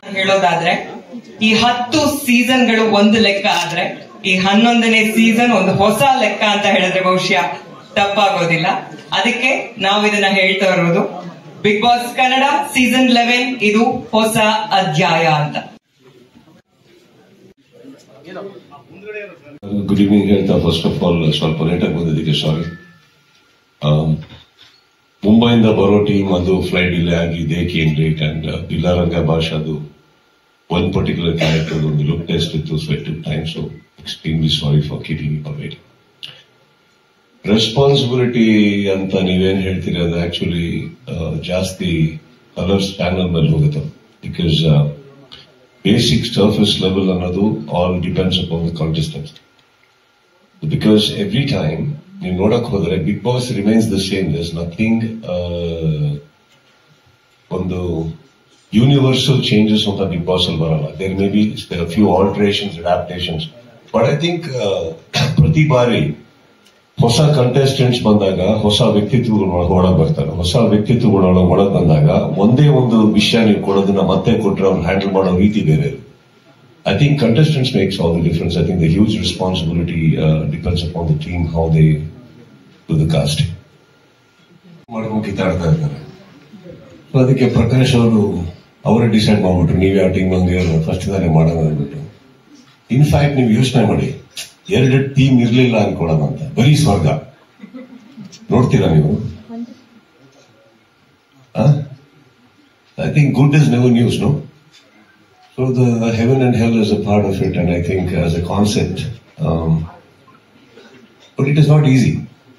ಹೇಳೋದಾದ್ರೆ ಈ ಹತ್ತು ಸೀಸನ್ಗಳು ಒಂದು ಲೆಕ್ಕ ಆದ್ರೆ ಈ ಹನ್ನೊಂದನೇ ಸೀಸನ್ ಒಂದು ಹೊಸ ಲೆಕ್ಕ ಅಂತ ಹೇಳಿದ್ರೆ ಬಹುಶಃ ತಪ್ಪಾಗೋದಿಲ್ಲ ಅದಕ್ಕೆ ನಾವು ಇದನ್ನ ಹೇಳ್ತಾ ಇರೋದು big boss Kannada season eleven ಇದು ಹೊಸ ಅಧ್ಯಾಯ ಅಂತ ಗುಡ್ ಈವ್ನಿಂಗ್ ಹೇಳ್ತಾ ಫಸ್ಟ್ ಆಫ್ ಆಲ್ ಸ್ವಲ್ಪ ಲೇಟಾಗಿ ಬಂದಿದ್ದಕ್ಕೆ ಸಾರಿ ಮುಂಬೈಯಿಂದ ಬರೋ ಟೀಮ್ ಅದು ಫ್ಲೈಟ್ ಡಿಲೇ ಆಗಿ they came late and Billaranga ಭಾಷಾದು ಒನ್ ಪರ್ಟಿಕ್ಯುಲರ್ ಕ್ಯಾರೆಕ್ಟರ್ ಒಂದು ಲುಕ್ ಟೆಸ್ಟ್ ಇತ್ತು so it time so extremely sorry for keeping for wait responsibility ಅಂತ ನೀವೇನ್ ಹೇಳ್ತೀರಿ ಅದು ಆಕ್ಚುಲಿ ಜಾಸ್ತಿ ಕಲರ್ಸ್ ಪ್ಯಾನಲ್ ಮೇಲೆ ಹೋಗುತ್ತೆ ಬಿಕಾಸ್ ಬೇಸಿಕ್ ಸರ್ಫೇಸ್ ಲೆವೆಲ್ ಅನ್ನೋದು all depends upon the contestants because every time ನೀವು ನೋಡಕ್ ಹೋದ್ರೆ big boss remains the same thus nothing ಒಂದು ಯೂನಿವರ್ಸಲ್ ಚೇಂಜಸ್ ಅಂತ ಬಿಗ್ ಬಾಸ್ ಅಲ್ಲಿ ಬರಲ್ಲ there may be few alterations adaptations but I think ಪ್ರತಿ ಬಾರಿ ಹೊಸ ಕಂಟೆಸ್ಟೆಂಟ್ಸ್ ಬಂದಾಗ ಹೊಸ ವ್ಯಕ್ತಿತ್ವಗಳು ಒಳಗೆ ಬರ್ತಾರೆ ಹೊಸ ವ್ಯಕ್ತಿತ್ವಗಳು ಒಳಗೆ ಬಂದಾಗ ಒಂದೇ ಒಂದು ವಿಷಯ ನೀವು ಕೊಡೋದನ್ನ ಮತ್ತೆ ಕೊಟ್ಟರೆ ಅವ್ರು ಹ್ಯಾಂಡಲ್ ಮಾಡೋ ರೀತಿ ಬೇರೆ I think contestants makes all the difference. I think the huge responsibility uh, depends upon the team how they do the casting. ಮಾಡ್ಕೊಂಡು ಕಿತ್ತಾಡ್ತಾ ಇರ್ತಾರೆ ಸೊ ಅದಕ್ಕೆ ಪ್ರಕಾಶ್ ಅವರು ಅವರೇ ಡಿಸೈಡ್ ಮಾಡ್ಬಿಟ್ರು ನೀವು ಯಾವ ಟೀಮ್ ಹಂಗೆ ಫಸ್ಟ್ ತಾನೇ ಮಾಡೋಣ ಅಂದ್ಬಿಟ್ಟು ಇನ್ಫ್ಯಾಕ್ಟ್ ನೀವು ಯೋಚನೆ ಮಾಡಿ ಎರಡು ಟೀಮ್ ಇರ್ಲಿಲ್ಲ ಅನ್ಕೊಳ್ಳೋಣ ಅಂತ ಬರೀ ಸ್ವರ್ಗ ನೋಡ್ತೀರಾ ನೀವು I think good is never news no So the heaven and hell is a part of it, and I think as a concept, um, but it is not easy.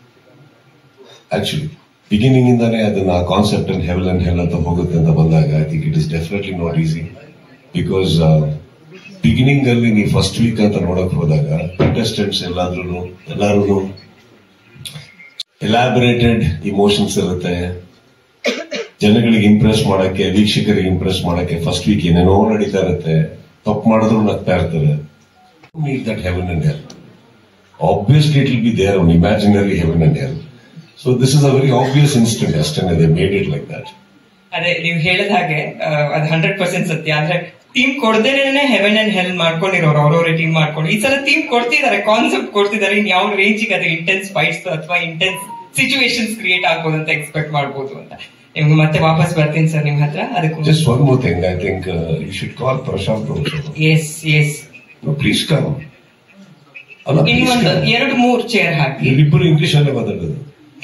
Actually, beginning in the ಅದನ್ನ concept and heaven and hell ಅಂತ ಹೋಗುತ್ತೆ ಅಂತ ಬಂದಾಗ I think it is definitely not easy because beginning ಅಲ್ಲಿ ನೀವು first week ಅಂತ ನೋಡಕ್ ಹೋದಾಗ ಕಂಟೆಸ್ಟೆಂಟ್ಸ್ ಎಲ್ಲಾದ್ರೂ ಎಲ್ಲಾರು ಎಲಾಬರೇಟೆಡ್ ಇಮೋಷನ್ಸ್ ಇರುತ್ತೆ ಜನಗಳಿಗೆ ಇಂಪ್ರೆಸ್ ಮಾಡಕ್ಕೆ ವೀಕ್ಷಕರಿಗೆ ಇಂಪ್ರೆಸ್ ಮಾಡಕ್ಕೆ ಫಸ್ಟ್ ವೀಕ್ ಏನೇನೋ ನಡೀತಾ ಇರುತ್ತೆ ತಪ್ಪು ಮಾಡಿದ್ರು ನಗ್ತಾ ಇರ್ತಾರೆ need that heaven and hell obviously it will be there one imaginary heaven and hell so this is a very obvious instant ಅಷ್ಟೇ they made it like that ಅದೇ ನೀವು ಹೇಳಿದ ಹಾಗೆ ಆ, ಅದು ಹಂಡ್ರೆಡ್ ಪರ್ಸೆಂಟ್ ಸತ್ಯ ಅಂದ್ರೆ ಟೀಮ್ ಕೊಡದೇನೆ ಹೆವೆನ್ ಅಂಡ್ ಹೆಲ್ ಮಾಡ್ಕೊಂಡಿರೋರು ಅವ್ರವ್ರೆ ಟೀಮ್ ಮಾಡ್ಕೊಂಡು ಈ ಸಲ ಟೀಮ್ ಕೊಡ್ತಿದ್ದಾರೆ ಕಾನ್ಸೆಪ್ಟ್ ಕೊಡ್ತಿದ್ದಾರೆ ಇನ್ ಯಾವ ರೇಂಜಿಗೆ ಅದು ಇಂಟೆನ್ಸ್ ಫೈಟ್ಸ್ ಅಥವಾ ಇಂಟೆನ್ಸ್ ಸಿಚುವೇಶನ್ಸ್ ಕ್ರಿಯೇಟ್ ಆಗ್ಬೋದು ಅಂತ ಎಕ್ಸ್ಪೆಕ್ಟ್ ಮಾಡ್ಬೋದು ಅಂತ ನಿಮ್ಗೆ ಮತ್ತೆ ವಾಪಸ್ ಬರ್ತೀನಿ ಸರ್ ನಿಮ್ ಹತ್ರ ಅದಕ್ಕೂ just one more thing I think you should call Prashant S S please come ಅಲ್ಲ ಇನ್ನೊಂದು ಎರಡು ಮೂರ್ ಚೇರ್ ಹಾಕಿ ಇಬ್ಬರು ಇಂಗ್ಲಿಷ್ ಅಲ್ಲೇ ಮಾತಾಡೋದು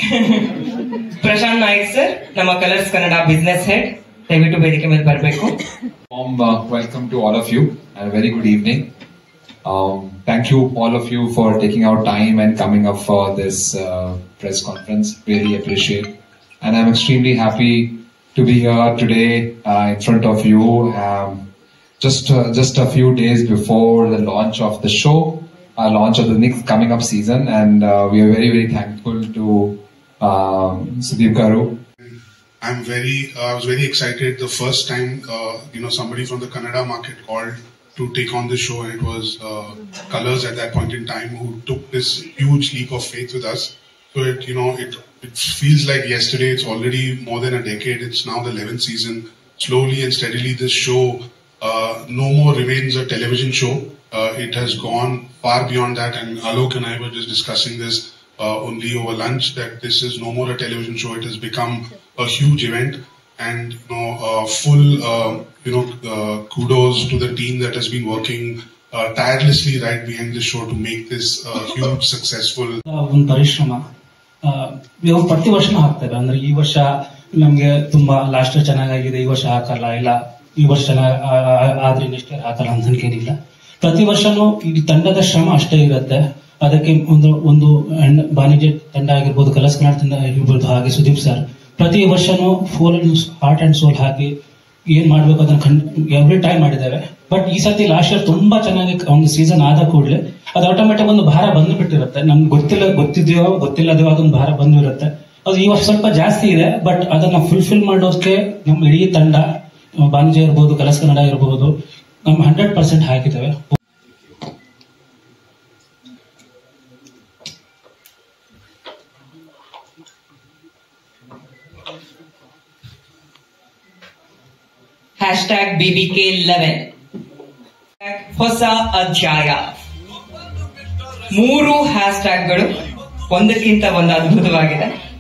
ಪ್ರಶಾಂತ್ ನಾಯ್ಕ್ ಸರ್ ನಮ್ಮ ಕಲರ್ಸ್ ಕನ್ನಡ ಬಿಸ್ನೆಸ್ ಹೆಡ್ ದಯವಿಟ್ಟು ವೇದಿಕೆ ಮೇಲೆ ಬರಬೇಕು warm uh, welcome to all of you and a very good evening. Um, thank you all of you for taking out time and coming up for this uh, press conference. Really appreciate, and I'm extremely happy to be here today uh, in front of you. Um, just uh, just a few days before the launch of the show, uh, launch of the next coming up season, and uh, we are very very thankful to um, Sudeep Garu I'm very, uh, I was very excited the first time, uh, you know, somebody from the Kannada market called to take on the show, and it was uh, Colors at that point in time who took this huge leap of faith with us. So it, you know, it it feels like yesterday. It's already more than a decade. It's now the 11th season. Slowly and steadily, this show uh, no more remains a television show. Uh, it has gone far beyond that, and Alok and I were just discussing this uh, only over lunch that this is no more a television show. It has become a huge event, and you know, uh, full uh, you know uh, kudos to the team that has been working uh, tirelessly right behind the show to make this uh, huge successful. ಒಂದು ಪರಿಶ್ರಮ ಆ, ಇವು ಪ್ರತಿ ವರ್ಷನೂ ಹಾಕ್ತೇವೆ ಅಂದ್ರೆ ಈ ವರ್ಷ ನಮ್ಗೆ ತುಂಬಾ ಲಾಸ್ಟ್ ಚೆನ್ನಾಗಾಗಿದೆ ಈ ವರ್ಷ ಹಾಕಲ್ಲ ಇಲ್ಲ ಈ ವರ್ಷ ಚೆನ್ನಾಗ್ ಆ- ಆ- ಆದ್ರೆ ನೆಕ್ಸ್ಟ್ ಇಯರ್ ಹಾಕಲ್ಲ ಅಂತ ಅನ್ಕೇನಿಲ್ಲ ಪ್ರತಿ ವರ್ಷನೂ ಈ ತಂಡದ ಶ್ರಮ ಅಷ್ಟೇ ಇರುತ್ತೆ ಅದಕ್ಕೆ ಒಂದು ಒಂದು ಹೆಣ್ಣು ಬಾಣಿಜ್ಯ ತಂಡ ಆಗಿರ್ಬೋದು ಕಲಸ್ ಕನ್ನಡ ತಂಡ ಆಗಿರ್ಬೋದು ಹಾಗೆ ಸುದೀಪ್ ಸರ್ ಪ್ರತಿ ವರ್ಷನೂ ಫೋಲ್ ಹಾರ್ಟ್ ಅಂಡ್ ಸೋಲ್ ಹಾಕಿ ಏನ್ ಮಾಡ್ಬೇಕು ಅದನ್ನ ಎವ್ರಿ ಟೈಮ್ ಮಾಡಿದ್ದೇವೆ ಬಟ್ ಈ ಸತಿ ಲಾಸ್ಟ್ ಇಯರ್ ತುಂಬಾ ಚೆನ್ನಾಗಿ ಒಂದು ಸೀಸನ್ ಆದ ಕೂಡಲೇ ಅದು ಆಟೋಮೆಟಿಕ್ ಒಂದು ಭಾರ ಬಂದು ಬಿಟ್ಟಿರುತ್ತೆ ನಮ್ಗೆ ಗೊತ್ತಿಲ್ಲ ಗೊತ್ತಿದೆಯೋ ಗೊತ್ತಿಲ್ಲದೆಯೋ ಅದೊಂದು ಭಾರ ಬಂದು ಇರುತ್ತೆ ಅದು ಈ ವರ್ಷ ಸ್ವಲ್ಪ ಜಾಸ್ತಿ ಇದೆ ಬಟ್ ಅದನ್ನ ಫುಲ್ಫಿಲ್ ಮಾಡೋದಕ್ಕೆ ನಮ್ಮ ಇಡೀ ತಂಡ ಬಾಣಿಜ್ಯ ಇರ್ಬೋದು ಕಲಸ್ ಕನ್ನಡ ಇರಬಹುದು ನಮ್ಮ ಹಂಡ್ರೆಡ್ ಪರ್ಸೆಂಟ್ ಹಾಕಿದ್ದೇವೆ ಹ್ಯಾಶ್ ಟ್ಯಾಗ್ ಬಿಬಿಕೆ ಲೆವೆನ್ ಹೊಸ ಅಧ್ಯಾಯ ಮೂರು ಹ್ಯಾಶ್ ಟ್ಯಾಗ್ಗಳು ಒಂದಕ್ಕಿಂತ ಒಂದು ಅದ್ಭುತವಾಗಿದೆ